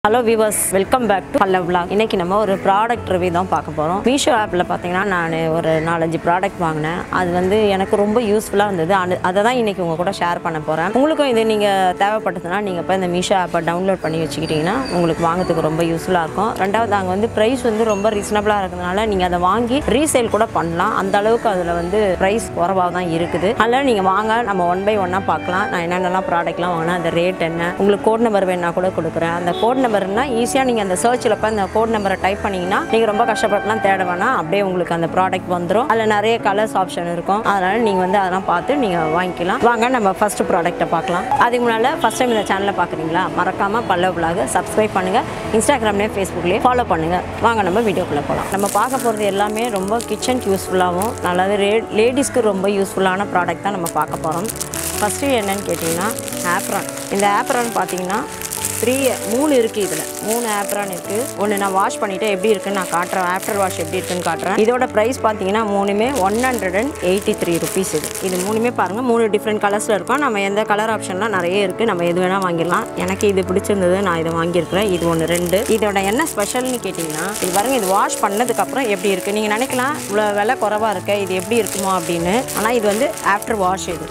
hello viewers welcome back to Pallav vlog இன்னைக்கு நம்ம ஒரு ப்ராடக்ட் ரிவ்யூ தான் பார்க்க போகிறோம் மீஷோ ஆப்பில் பார்த்தீங்கன்னா நான் ஒரு நாலஞ்சு ப்ராடக்ட் வாங்கினேன் அது வந்து எனக்கு ரொம்ப யூஸ்ஃபுல்லாக இருந்தது அது- அதை தான் இன்னைக்கு உங்கள் கூட ஷேர் பண்ண போகிறேன் உங்களுக்கும் இது நீங்கள் தேவைப்பட்டதுன்னா நீங்கள் இப்போ இந்த மீஷோ ஆப்பை டவுன்லோட் பண்ணி வச்சுக்கிட்டிங்கன்னா உங்களுக்கு வாங்குறதுக்கு ரொம்ப யூஸ்ஃபுல்லாக இருக்கும் ரெண்டாவது அங்கே வந்து ப்ரைஸ் வந்து ரொம்ப ரீசனபிளாக இருக்கிறதுனால நீங்கள் அதை வாங்கி ரீசேல் கூட பண்ணலாம் அந்த அளவுக்கு அதில் வந்து ப்ரைஸ் குறவாக தான் இருக்குது அதில் நீங்கள் வாங்க நம்ம ஒன் பை ஒன்னாக பார்க்கலாம் நான் என்னென்னலாம் ப்ராடக்ட்லாம் வாங்கினேன் அந்த ரேட் என்ன உங்களுக்கு கோட் நம்பர் வேணா கூட கொடுக்குறேன் அந்த கோட் நம்பர்னா ஈஸியாக நீங்கள் அந்த சர்ச்சில் போய் அந்த கோட் நம்பரை டைப் பண்ணிங்கன்னா நீங்கள் ரொம்ப கஷ்டப்பட்டுலாம் தேட வேணாம் அப்படியே உங்களுக்கு அந்த ப்ராடக்ட் வந்துடும் அதில் நிறைய கலர்ஸ் ஆப்ஷன் இருக்கும் அதனால் நீங்கள் வந்து அதெல்லாம் பார்த்து நீங்கள் வாங்கிக்கலாம் வாங்க நம்ம ஃபர்ஸ்ட் ப்ராடக்ட்டை பார்க்கலாம் அதுக்கு முன்னால் ஃபஸ்ட் டைம் இந்த சேனலை பார்க்குறீங்களா மறக்காமல் பல்லவ vlog சப்ஸ்கிரைப் பண்ணுங்கள் இன்ஸ்டாகிராம்லேயே ஃபேஸ்புக்லேயே ஃபாலோ பண்ணுங்கள் வாங்க நம்ம வீடியோக்குள்ளே போகலாம் நம்ம பார்க்க போகிறது எல்லாமே ரொம்ப கிச்சனுக்கு யூஸ்ஃபுல்லாகவும் நல்லாவே ரே லேடிஸ்க்கு ரொம்ப யூஸ்ஃபுல்லான ப்ராடக்ட் தான் நம்ம பார்க்க போகிறோம் ஃபஸ்ட்டு என்னன்னு கேட்டிங்கன்னா ஆப்ரான் இந்த ஆப்ரான் பார்த்தீங்கன்னா த்ரீ மூணு இருக்குது இதில் மூணு ஆப்ரான் இருக்குது ஒன்று நான் வாஷ் பண்ணிவிட்டு எப்படி இருக்குன்னு நான் காட்டுறேன் ஆஃப்டர் வாஷ் எப்படி இருக்குன்னு காட்டுறேன் இதோட ப்ரைஸ் பார்த்தீங்கன்னா மூணுமே one hundred and eighty three rupees இது இது மூணுமே பாருங்கள் மூணு டிஃப்ரெண்ட் கலர்ஸில் இருக்கும் நம்ம எந்த கலர் ஆப்ஷன்லாம் நிறைய இருக்குது நம்ம எது வேணால் வாங்கிடலாம் எனக்கு இது பிடிச்சிருந்தது நான் இதை வாங்கியிருக்கிறேன் இது ஒன்று ரெண்டு இதோட என்ன ஸ்பெஷல்னு கேட்டிங்கன்னா இது பாருங்க இது வாஷ் பண்ணதுக்கப்புறம் எப்படி இருக்குது நீங்கள் நினைக்கலாம் இவ்வளோ விலை குறவாக இருக்கு இது எப்படி இருக்குமோ அப்படின்னு ஆனால் இது வந்து ஆஃப்டர் வாஷ் இது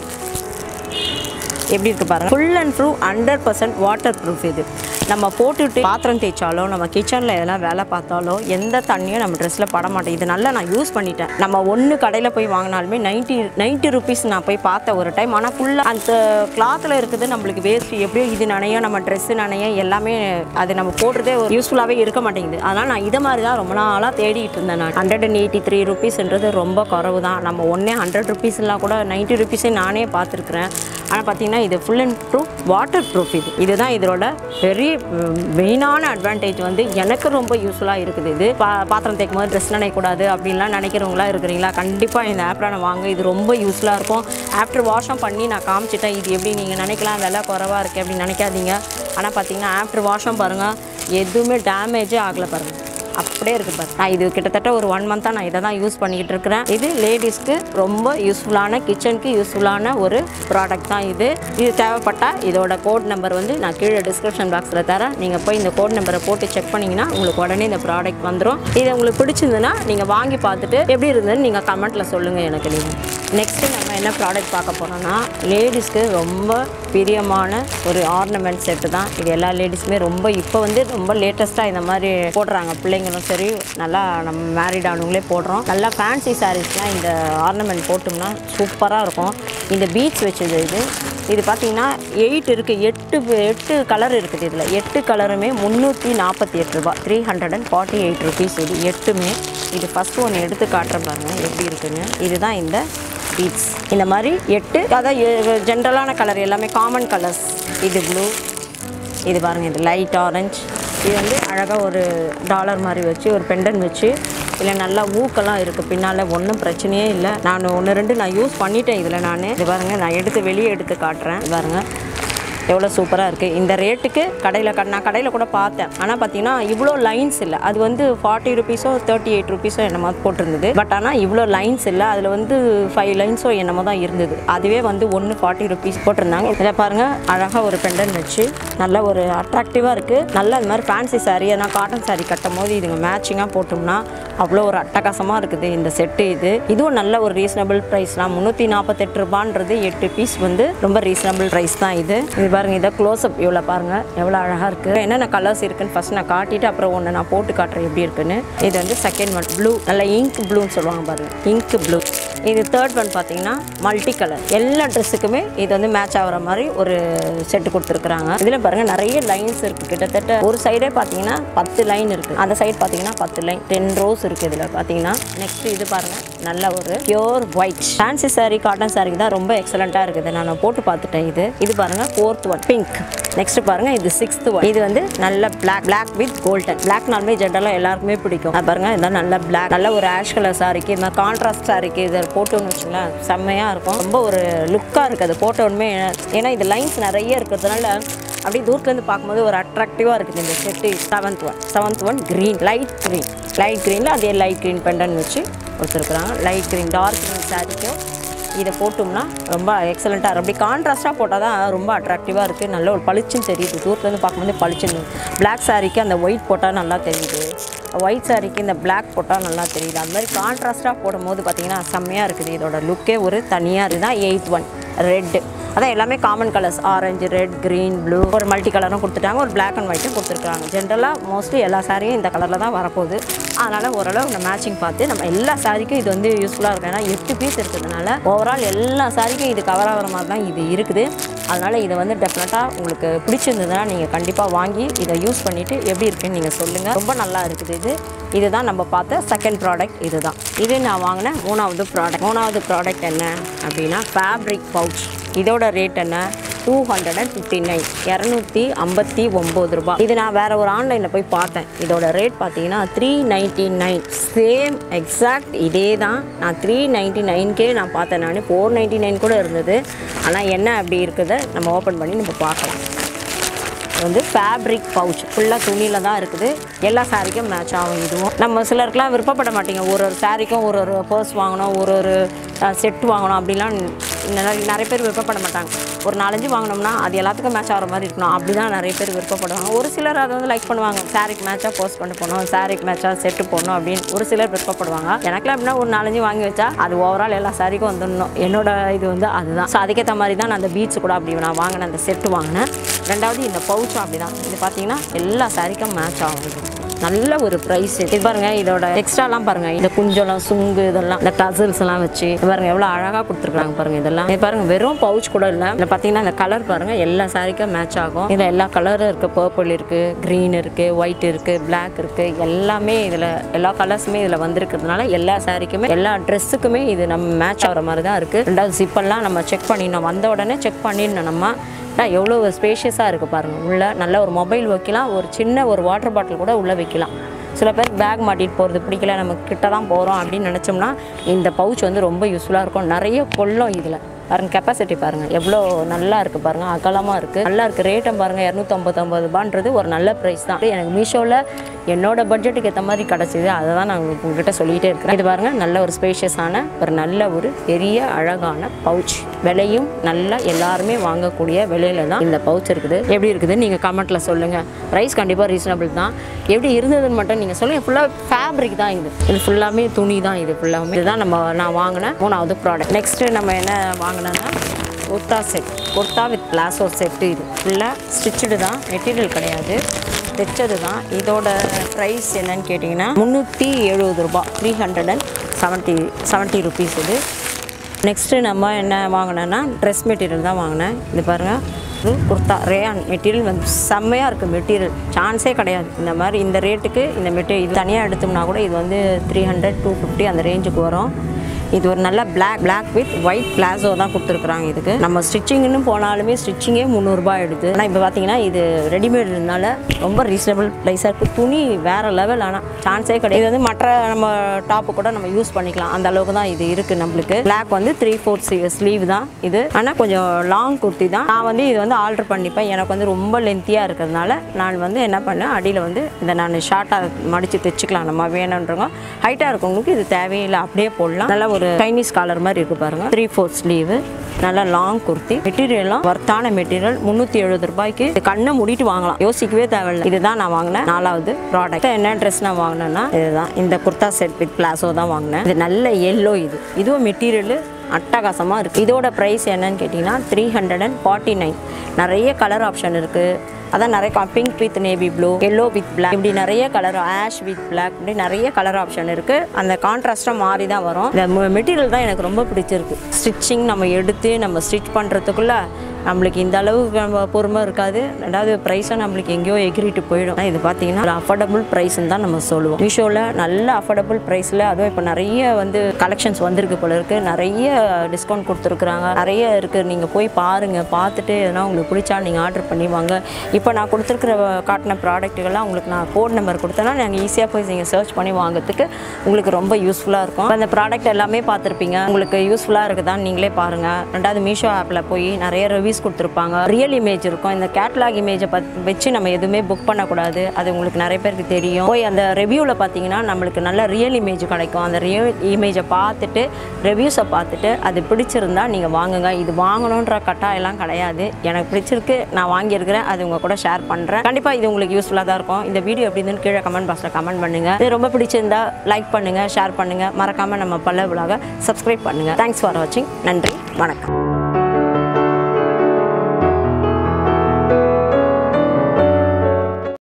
எப்படி இருக்கு பாருங்க full and proof hundred percent waterproof இது நம்ம போட்டுட்டு பாத்திரம் தேய்ச்சாலோ நம்ம கிச்சனில் எதனா வேலை பார்த்தாலோ எந்த தண்ணியும் நம்ம ட்ரெஸ்ஸில் பட மாட்டேன் இது நல்லா நான் யூஸ் பண்ணிட்டேன் நம்ம ஒன்று கடையில் போய் வாங்கினாலுமே நைன்ட்டி நைன்ட்டி ருபீஸ் நான் போய் பார்த்தேன் ஒரு டைம் ஆனால் ஃபுல்லாக அந்த கிளாத்தில் இருக்குது நம்மளுக்கு வேஸ்ட் எப்படியோ இது நனையும் நம்ம ட்ரெஸ்ஸு நனையும் எல்லாமே அது நம்ம போடுறதே ஒரு யூஸ்ஃபுல்லாகவே இருக்க மாட்டேங்குது அதனால் நான் இதை மாதிரி தான் ரொம்ப நாளாக தேடிட்டு இருந்தேன் நான் ஹண்ட்ரட் அண்ட் எயிட்டி த்ரீ ருபீஸ்ன்றது ரொம்ப குறவு தான் நம்ம ஒன்றே ஹண்ட்ரட் ருபீஸ்லாம் கூட நைன்ட்டி ருபீஸே நானே பார்த்துருக்குறேன் ஆனால் பார்த்தீங்கன்னா இது full and proof waterproof இது இதுதான் இதோட பெரிய மெயினான அட்வான்டேஜ் வந்து எனக்கு ரொம்ப யூஸ்ஃபுல்லாக இருக்குது இது பா பாத்திரம் தேய்க்கும் போது ட்ரெஸ் நினைக்கக்கூடாது அப்படின்லாம் நினைக்கிறவங்களா இருக்கிறீங்களா கண்டிப்பாக இந்த ஆப்ரான வாங்க இது ரொம்ப யூஸ்ஃபுல்லாக இருக்கும் ஆஃப்டர் வாஷும் பண்ணி நான் காமிச்சிட்டேன் இது எப்படி நீங்கள் நினைக்கலாம் விலை குறவாக இருக்குது அப்படின்னு நினைக்காதீங்க ஆனால் பார்த்தீங்கன்னா ஆஃப்டர் வாஷும் பாருங்கள் எதுவுமே டேமேஜே ஆகலை பாருங்கள் அப்படியே இருக்குது பாரு நான் இது கிட்டத்தட்ட ஒரு ஒன் மந்த்தாக நான் இதை தான் யூஸ் பண்ணிக்கிட்டு இருக்கிறேன் இது லேடிஸ்க்கு ரொம்ப யூஸ்ஃபுல்லான கிச்சனுக்கு யூஸ்ஃபுல்லான ஒரு ப்ராடக்ட் தான் இது இது தேவைப்பட்டால் இதோட கோட் நம்பர் வந்து நான் கீழே டிஸ்கிரிப்ஷன் பாக்ஸில் தரேன் நீங்கள் போய் இந்த கோட் நம்பரை போட்டு செக் பண்ணிங்கன்னா உங்களுக்கு உடனே இந்த ப்ராடக்ட் வந்துடும் இது உங்களுக்கு பிடிச்சிருந்ததுன்னா நீங்கள் வாங்கி பார்த்துட்டு எப்படி இருந்ததுன்னு நீங்கள் கமெண்ட்டில் சொல்லுங்கள் எனக்கு நீங்கள் நெக்ஸ்ட்டு நம்ம என்ன ப்ராடக்ட் பார்க்க போகிறோம்னா லேடிஸ்க்கு ரொம்ப பிரியமான ஒரு ஆர்னமெண்ட் செட்டு தான் இது எல்லா லேடிஸுமே ரொம்ப இப்போ வந்து ரொம்ப லேட்டஸ்ட்டாக இந்த மாதிரி போடுறாங்க பிள்ளைங்களும் சரி நல்லா நம்ம மேரிட் ஆனவங்களே போடுறோம் நல்லா ஃபேன்சி சாரீஸ்லாம் இந்த ஆர்னமெண்ட் போட்டோம்னா சூப்பராக இருக்கும் இந்த பீட்ஸ் வச்சது இது இது பார்த்தீங்கன்னா எயிட் இருக்குது எட்டு எட்டு கலர் இருக்குது இதில் எட்டு கலருமே முந்நூற்றி நாற்பத்தி எட்டு ரூபா three hundred and forty eight rupees இது எட்டுமே இது ஃபஸ்ட் ஒன்று எடுத்து காட்டுறேன் பாருங்க எப்படி இருக்குன்னு இதுதான் இந்த பீட்ஸ் இந்த மாதிரி எட்டு அதான் ஜென்ரலான கலர் எல்லாமே காமன் கலர்ஸ் இது ப்ளூ இது பாருங்கள் இது லைட் ஆரஞ்சு இது வந்து அழகாக ஒரு டாலர் மாதிரி வச்சு ஒரு பெண்டன் வச்சு இல்லை நல்லா ஊக்கெல்லாம் இருக்குது பின்னால் ஒன்றும் பிரச்சனையே இல்லை நான் ஒன்று ரெண்டு நான் யூஸ் பண்ணிட்டேன் இதில் நான் இது பாருங்கள் நான் எடுத்து வெளியே எடுத்து காட்டுறேன் இது பாருங்கள் எவ்வளோ சூப்பராக இருக்குது இந்த ரேட்டுக்கு கடையில் க நான் கடையில் கூட பார்த்தேன் ஆனால் பார்த்தீங்கன்னா இவ்வளோ லைன்ஸ் இல்லை அது வந்து ஃபார்ட்டி ருபீஸோ தேர்ட்டி எயிட் ருபீஸோ என்னமோ போட்டிருந்தது பட் ஆனால் இவ்வளோ லைன்ஸ் இல்லை அதில் வந்து ஃபைவ் லைன்ஸோ என்னமோ தான் இருந்தது அதுவே வந்து ஒன்று ஃபார்ட்டி ருபீஸ் போட்டிருந்தாங்க இதில் பாருங்கள் அழகாக ஒரு பெண்டன் வச்சு நல்ல ஒரு அட்ராக்டிவாக இருக்குது நல்ல இந்த மாதிரி ஃபேன்சி சாரீ ஏன்னா காட்டன் சாரீ கட்டும் போது இதுங்க மேட்சிங்காக போட்டோம்னா அவ்வளோ ஒரு அட்டகாசமாக இருக்குது இந்த செட்டு இது இதுவும் நல்ல ஒரு ரீசனபிள் ப்ரைஸ் தான் முந்நூற்றி நாற்பத்தெட்டு ரூபான்றது எட்டு பீஸ் வந்து ரொம்ப ரீசனபிள் ப்ரைஸ் தான் இது இது பாருங்கள் இதை க்ளோஸ்அப் இவ்வளோ பாருங்கள் எவ்வளோ அழகாக இருக்குது என்னென்ன கலர்ஸ் இருக்குன்னு ஃபஸ்ட் நான் காட்டிட்டு அப்புறம் ஒன்று நான் போட்டு காட்டுறேன் எப்படி இருக்குன்னு இது வந்து செகண்ட் ஒன் ப்ளூ நல்ல இங்க் ப்ளூன்னு சொல்லுவாங்க பாருங்கள் இங்க் ப்ளூ இது தேர்ட் ஒன் பார்த்தீங்கன்னா மல்டி கலர் எல்லா ட்ரெஸ்ஸுக்குமே இது வந்து மேட்ச் ஆகிற மாதிரி ஒரு செட்டு கொடுத்துருக்குறாங்க இதில் பாருங்கள் நிறைய லைன்ஸ் இருக்குது கிட்டத்தட்ட ஒரு சைடே பார்த்தீங்கன்னா பத்து லைன் இருக்குது அந்த சைடு பார்த்தீங்கன்னா பத்து லைன் டென் ரோஸ் இருக்குது இதில் பார்த்தீங்கன்னா நெக்ஸ்ட் இது பாருங்கள் நல்ல ஒரு pure white fancy saree cotton saree தான் ரொம்ப எக்ஸலண்ட்டாக இருக்குது நான் போட்டு பார்த்துட்டேன் இது இது பாருங்கள் ஃபோர்த் ஒன் பிங்க் நெக்ஸ்ட் பாருங்க இது சிக்ஸ்த் ஒன் இது வந்து நல்ல பிளாக் பிளாக் வித் கோல்டன் பிளாக்னாலுமே ஜென்ரலாக எல்லாருக்குமே பிடிக்கும் அது பாருங்க இதான் நல்ல பிளாக் நல்ல ஒரு ஆஷ் கலர் சாரிக்கு இந்த கான்ட்ராஸ்ட் சாரிக்கு இதை போட்டோன்னு வச்சுங்களேன் செம்மையாக இருக்கும் ரொம்ப ஒரு லுக்காக இருக்குது அது போட்டோன்னுமே ஏன்னா இது லைன்ஸ் நிறைய இருக்கிறதுனால அப்படியே தூரத்துலேருந்து பார்க்கும்போது ஒரு அட்ராக்டிவாக இருக்குது இந்த set seventh one seventh one green light green light க்ரீனில் அதே லைட் க்ரீன் பெண்டன் வச்சு கொடுத்துருக்குறாங்க லைட் க்ரீன் டார்க் க்ரீன் சாரிக்கும் இதை போட்டோம்னா ரொம்ப எக்ஸலண்ட்டாக இருக்கும் அப்படி கான்ட்ராஸ்ட்டாக போட்டால் தான் ரொம்ப அட்ராக்டிவாக இருக்குது நல்ல ஒரு பளிச்சுன்னு தெரியுது தூரத்துலேருந்து பார்க்கும்போது பளிச்சுன்னு பிளாக் சாரிக்கு அந்த ஒயிட் போட்டால் நல்லா தெரியுது ஒயிட் சாரிக்கு இந்த Black போட்டால் நல்லா தெரியுது அந்த மாதிரி கான்ட்ராஸ்ட்டாக போடும்போது பார்த்தீங்கன்னா செம்மையாக இருக்குது இதோட லுக்கே ஒரு தனியாக இதுதான் எயித் ஒன் ரெட்டு அதான் எல்லாமே common colours orange red green blue ஒரு மல்டி கலரும் கொடுத்துட்டாங்க ஒரு Black அண்ட் ஒயிட்டும் கொடுத்துருக்காங்க ஜென்ரலாக மோஸ்ட்லி எல்லா சாரியும் இந்த கலரில் தான் வரப்போகுது அதனால் ஓரளவு நம்ம மேட்சிங் பார்த்து நம்ம எல்லா சாரிக்கும் இது வந்து யூஸ்ஃபுல்லாக இருக்கும் ஏன்னா எட்டு பீஸ் இருக்கிறதுனால ஓவரால் எல்லா சாரிக்கும் இது கவர் ஆகிற மாதிரி தான் இது இருக்குது அதனால் இதை வந்து டெஃபினட்டாக உங்களுக்கு பிடிச்சிருந்ததுன்னா நீங்கள் கண்டிப்பாக வாங்கி இதை யூஸ் பண்ணிவிட்டு எப்படி இருக்குன்னு நீங்கள் சொல்லுங்கள் ரொம்ப நல்லா இருக்குது இது இதுதான் நம்ம பார்த்த செகண்ட் ப்ராடக்ட் இதுதான் இது நான் வாங்கின மூணாவது ப்ராடக்ட் மூணாவது ப்ராடக்ட் என்ன அப்படின்னா ஃபேப்ரிக் பவுச் இதோட ரேட் என்ன two hundred and fifty nine இரநூத்தி ஐம்பத்தி ஒம்பது ரூபாய் இது நான் வேறு ஒரு ஆன்லைனில் போய் பார்த்தேன் இதோட ரேட் பார்த்தீங்கன்னா three ninety nine same exact இதே தான் நான் த்ரீ நைன்ட்டி நைன்கே நான் பார்த்தேன் நான் ஃபோர் நைன்ட்டி நைன் கூட இருந்தது ஆனால் என்ன அப்படி இருக்குதை நம்ம ஓப்பன் பண்ணி நம்ம பார்க்கலாம் இது வந்து ஃபேப்ரிக் பவுச் ஃபுல்லாக துணியில் தான் இருக்குது எல்லா சாரிக்கும் மேட்ச் ஆகும் இதுவும் நம்ம சிலருக்குலாம் விருப்பப்பட மாட்டீங்க ஒரு ஒரு சாரிக்கும் ஒரு ஒரு பர்ஸ் வாங்கணும் ஒரு ஒரு செட் வாங்கணும் அப்படிலாம் நிறைய நிறைய பேர் விருப்பப்பட மாட்டாங்க ஒரு நாலஞ்சு வாங்கினோம்னா அது எல்லாத்துக்கும் மேட்ச் ஆகிற மாதிரி இருக்கணும் அப்படி தான் நிறைய பேர் விருப்பப்படுவாங்க ஒரு சிலர் அதை வந்து லைக் பண்ணுவாங்க சாரிக்கு மேட்சாக போஸ்ட் பண்ணி போகணும் சாரிக்கு மேட்சாக செட்டு போடணும் அப்படின்னு ஒரு சிலர் விருப்பப்படுவாங்க எனக்குலாம் எப்படின்னா ஒரு நாலஞ்சு வாங்கி வச்சா அது ஓவரால் எல்லா சாரிக்கும் வந்துடணும் என்னோட இது வந்து அதுதான் ஸோ அதுக்கேற்ற மாதிரி தான் நான் அந்த பீட்ஸ் கூட அப்படி நான் வாங்கினேன் அந்த செட்டு வாங்கினேன் ரெண்டாவது இந்த பவுச்சும் அப்படி தான் இது பார்த்தீங்கன்னா எல்லா சாரிக்கும் மேட்ச் ஆகும் நல்ல ஒரு ப்ரைஸ் இது பாருங்க இதோட எக்ஸ்ட்ராலாம் பாருங்க இந்த குஞ்சலம் சுங்கு இதெல்லாம் இந்த டசல்ஸ் எல்லாம் வச்சு இது பாருங்க எவ்வளோ அழகாக கொடுத்துருக்காங்க பாருங்க இதெல்லாம் இது பாருங்க வெறும் பவுச் கூட இல்லை இதில் பார்த்தீங்கன்னா இந்த கலர் பாருங்க எல்லா சாரிக்கும் மேட்ச் ஆகும் இதில் எல்லா கலரும் இருக்கு பர்பிள் இருக்கு க்ரீன் இருக்கு ஒயிட் இருக்கு பிளாக் இருக்கு எல்லாமே இதில் எல்லா கலர்ஸுமே இதில் வந்திருக்கிறதுனால எல்லா சாரிக்குமே எல்லா ட்ரெஸ்ஸுக்குமே இது நம்ம மேட்ச் ஆகிற மாதிரி தான் இருக்கு ரெண்டாவது ஜிப்பெல்லாம் நம்ம செக் பண்ணிடணும் வந்த உடனே செக் பண்ணிடணும் நம்ம அதான் எவ்வளோ ஸ்பேஷியஸாக இருக்குது பாருங்கள் உள்ளே நல்ல ஒரு மொபைல் வைக்கலாம் ஒரு சின்ன ஒரு வாட்டர் பாட்டில் கூட உள்ளே வைக்கலாம் சில பேர் பேக் மாட்டிட்டு போகிறது பிடிக்கல நம்ம கிட்ட தான் போகிறோம் அப்படின்னு நினச்சோம்னா இந்த பவுச் வந்து ரொம்ப யூஸ்ஃபுல்லாக இருக்கும் நிறைய கொள்ளும் இதில் பாருங்க கெப்பாசிட்டி பாருங்கள் எவ்வளோ நல்லா இருக்குது பாருங்கள் அகலமாக இருக்குது நல்லா இருக்குது ரேட்டும் பாருங்கள் இரநூத்தம்பத்தொம்பது ரூபான்றது ஒரு நல்ல ப்ரைஸ் தான் எனக்கு மீஷோவில் என்னோட பட்ஜெட்டுக்கு ஏற்ற மாதிரி கிடச்சிது அதை தான் நான் உங்களுக்கு உங்ககிட்ட சொல்லிகிட்டே இருக்கிறேன் இது பாருங்கள் நல்ல ஒரு ஸ்பேஷியஸான ஒரு நல்ல ஒரு பெரிய அழகான பவுச் விலையும் நல்லா எல்லாருமே வாங்கக்கூடிய விலையில தான் இந்த பவுச் இருக்குது எப்படி இருக்குது நீங்கள் கமெண்ட்டில் சொல்லுங்கள் ப்ரைஸ் கண்டிப்பாக ரீசனபிள் தான் எப்படி இருந்ததுன்னு மட்டும் நீங்கள் சொல்லுங்கள் ஃபுல்லாக ஃபேப்ரிக் தான் இது இது ஃபுல்லாமே துணி தான் இது ஃபுல்லாமே இதுதான் நம்ம நான் வாங்கின மூணாவது ப்ராடக்ட் நெக்ஸ்ட்டு நம்ம என்ன வாங்கினோன்னா kurta set kurta with palazzo set இது ஃபுல்லாக ஸ்டிச்சுடு தான் மெட்டீரியல் கிடையாது தைச்சது தான் இதோட ப்ரைஸ் என்னன்னு கேட்டிங்கன்னா முந்நூற்றி எழுபது ரூபாய் three hundred and seventy seventy rupees இது நெக்ஸ்ட்டு நம்ம என்ன வாங்கினோன்னா ட்ரெஸ் மெட்டீரியல் தான் வாங்கினேன் இது பாருங்கள் இது குர்த்தா ரேயான் மெட்டீரியல் வந்து செம்மையாக இருக்குது மெட்டீரியல் சான்ஸே கிடையாது இந்த மாதிரி இந்த ரேட்டுக்கு இந்த மெட்டீரியல் இது தனியாக எடுத்தோம்னா கூட இது வந்து த்ரீ ஹண்ட்ரட் டூ ஃபிஃப்டி அந்த ரேஞ்சுக்கு வரும் இது ஒரு நல்ல black black with white palazzo தான் கொடுத்துருக்குறாங்க இதுக்கு நம்ம ஸ்டிச்சிங்னு போனாலுமே ஸ்டிச்சிங்கே முந்நூறுரூபா எடுத்து ஆனால் இப்போ பார்த்தீங்கன்னா இது ரெடிமேடுனால ரொம்ப ரீசனபிள் ப்ரைஸாக இருக்குது துணி வேறு லெவல் ஆனால் சான்ஸே கிடையாது இது வந்து மற்ற நம்ம டாப்பு கூட நம்ம யூஸ் பண்ணிக்கலாம் அந்த அளவுக்கு தான் இது இருக்குது நம்மளுக்கு பிளாக் வந்து த்ரீ ஃபோர்த் ஸ்லீவ் தான் இது ஆனால் கொஞ்சம் லாங் குர்த்தி தான் நான் வந்து இது வந்து ஆல்டர் பண்ணிப்பேன் எனக்கு வந்து ரொம்ப லென்த்தியாக இருக்கிறதுனால நான் வந்து என்ன பண்ணேன் அடியில் வந்து இந்த நான் ஷார்ட்டாக மடித்து தைச்சிக்கலாம் நம்ம வேணுன்றவங்க ஹைட்டாக இருக்கவங்களுக்கு இது தேவையில்லை அப்படியே போடலாம் நல்ல ஒரு சைனீஸ் காலர் மாதிரி இருக்கு பாருங்க த்ரீ ஃபோர்த் ஸ்லீவு நல்ல லாங் குர்த்தி மெட்டீரியல்லாம் ஒர்த்தான மெட்டீரியல் முந்நூற்றி எழுபது ரூபாய்க்கு இது கண்ணை மூடிட்டு வாங்கலாம் யோசிக்கவே தேவையில்லை இதுதான் நான் வாங்கினேன் நாலாவது ப்ராடக்ட் என்ன ட்ரெஸ் நான் வாங்கினேன்னா இதுதான் இந்த குர்தா செட் வித் பிளாசோ தான் வாங்கினேன் இது நல்ல எல்லோ இது இதுவும் மெட்டீரியல் அட்டகாசமாக இருக்குது இதோட ப்ரைஸ் என்னன்னு கேட்டிங்கன்னா three hundred and forty nine நிறைய கலர் ஆப்ஷன் இருக்குது அதான் நிறைய pink with navy blue yellow with black இப்படி நிறைய கலர் ஆஷ் வித் பிளாக் இப்படி நிறைய கலர் ஆப்ஷன் இருக்குது அந்த கான்ட்ராஸ்ட்டாக மாறி தான் வரும் இந்த மெட்டீரியல் தான் எனக்கு ரொம்ப பிடிச்சிருக்கு ஸ்டிச்சிங் நம்ம எடுத்து நம்ம ஸ்டிச் பண்ணுறதுக்குள்ளே நம்மளுக்கு இந்த அளவுக்கு நம்ம பொறுமை இருக்காது ரெண்டாவது ப்ரைஸும் நம்மளுக்கு எங்கேயோ எகிரிட்டு போயிடும் ஆனா இது பார்த்தீங்கன்னா ஒரு அஃபோர்டபுள் ப்ரைஸ்ன்னு தான் நம்ம சொல்லுவோம் மீஷோவில் நல்ல அஃபோர்டபுள் ப்ரைஸில் அதுவும் இப்போ நிறைய வந்து கலெக்ஷன்ஸ் வந்திருக்கு போல இருக்குது நிறைய டிஸ்கவுண்ட் கொடுத்துருக்குறாங்க நிறைய இருக்குது நீங்கள் போய் பாருங்கள் பார்த்துட்டு எதனா உங்களுக்கு பிடிச்சா நீங்கள் ஆர்டர் பண்ணி வாங்க இப்போ நான் கொடுத்துருக்குற காட்டின ப்ராடக்ட்டுகள்லாம் உங்களுக்கு நான் கோட் நம்பர் கொடுத்தேன்னா நீங்கள் ஈஸியாக போய் நீங்கள் சர்ச் பண்ணி வாங்குறதுக்கு உங்களுக்கு ரொம்ப யூஸ்ஃபுல்லாக இருக்கும் இப்போ அந்த ப்ராடக்ட் எல்லாமே பார்த்துருப்பீங்க உங்களுக்கு யூஸ்ஃபுல்லாக இருக்குதான்னு நீங்களே பாருங்கள் ரெண்டாவது மீஷோ ஆப்பில் போய் நிறைய ரிவ்யூஸ் கொடுத்துருப்பாங்க ரியல் இமேஜ் இருக்கும் இந்த கேட்லாக் இமேஜை பத் வச்சு நம்ம எதுவுமே புக் பண்ணக்கூடாது அது உங்களுக்கு நிறைய பேருக்கு தெரியும் போய் அந்த ரிவ்யூவில் பார்த்தீங்கன்னா நம்மளுக்கு நல்ல ரியல் இமேஜ் கிடைக்கும் அந்த ரியல் இமேஜை பார்த்துட்டு ரிவ்யூஸை பார்த்துட்டு அது பிடிச்சிருந்தா நீங்கள் வாங்குங்க இது வாங்கணுன்ற கட்டாயம்லாம் கிடையாது எனக்கு பிடிச்சிருக்கு நான் வாங்கியிருக்கிறேன் அது உங்கள் கூட ஷேர் பண்ணுறேன் கண்டிப்பாக இது உங்களுக்கு யூஸ்ஃபுல்லாக தான் இருக்கும் இந்த வீடியோ எப்படி இருந்துன்னு கீழே கமெண்ட் பாக்ஸில் கமெண்ட் பண்ணுங்கள் இது ரொம்ப பிடிச்சிருந்தா லைக் பண்ணுங்கள் ஷேர் பண்ணுங்கள் மறக்காமல் நம்ம பல்ல விழாக சப்ஸ்கிரைப் பண்ணுங்கள் தேங்க்ஸ் ஃபார் வாட்சிங் நன்றி வணக்கம்